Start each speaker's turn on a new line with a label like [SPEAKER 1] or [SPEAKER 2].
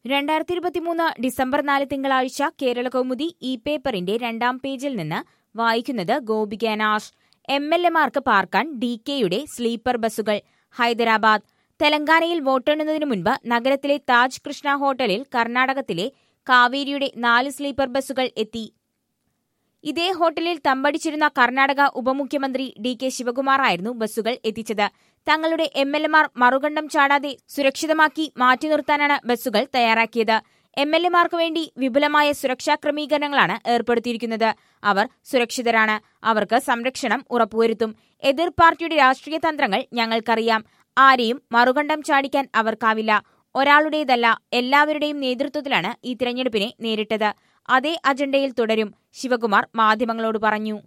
[SPEAKER 1] രണ്ടായിരത്തി ഇരുപത്തിമൂന്ന് ഡിസംബർ നാല് തിങ്കളാഴ്ച കേരള കൗമുദി ഇ പേപ്പറിന്റെ രണ്ടാം പേജിൽ നിന്ന് വായിക്കുന്നത് ഗോപിക നാഷ് എം എൽ എമാർക്ക് പാർക്കാൻ ഡി കെയുടെ സ്ലീപ്പർ ബസ്സുകൾ ഹൈദരാബാദ് തെലങ്കാനയിൽ വോട്ടെണ്ണുന്നതിനു മുൻപ് നഗരത്തിലെ താജ് കൃഷ്ണ ഹോട്ടലിൽ കർണാടകത്തിലെ കാവേരിയുടെ നാല് സ്ലീപ്പർ ബസ്സുകൾ എത്തി ഇതേ ഹോട്ടലിൽ തമ്പടിച്ചിരുന്ന കർണാടക ഉപമുഖ്യമന്ത്രി ഡി കെ ശിവകുമാറായിരുന്നു ബസ്സുകൾ എത്തിച്ചത് തങ്ങളുടെ എം എൽ എമാർ മറുകണ്ഠം ചാടാതെ സുരക്ഷിതമാക്കി മാറ്റി നിർത്താനാണ് ബസ്സുകൾ തയ്യാറാക്കിയത് എം എൽ എമാർക്ക് വേണ്ടി വിപുലമായ സുരക്ഷാ ക്രമീകരണങ്ങളാണ് ഏർപ്പെടുത്തിയിരിക്കുന്നത് അവർ സുരക്ഷിതരാണ് അവർക്ക് സംരക്ഷണം ഉറപ്പുവരുത്തും എതിർ പാർട്ടിയുടെ രാഷ്ട്രീയ തന്ത്രങ്ങൾ ഞങ്ങൾക്കറിയാം ആരെയും മറുകണ്ഠം ചാടിക്കാൻ അവർക്കാവില്ല ഒരാളുടേതല്ല എല്ലാവരുടെയും നേതൃത്വത്തിലാണ് ഈ തിരഞ്ഞെടുപ്പിനെ നേരിട്ടത് അതേ അജണ്ടയിൽ തുടരും ശിവകുമാർ മാധ്യമങ്ങളോട് പറഞ്ഞു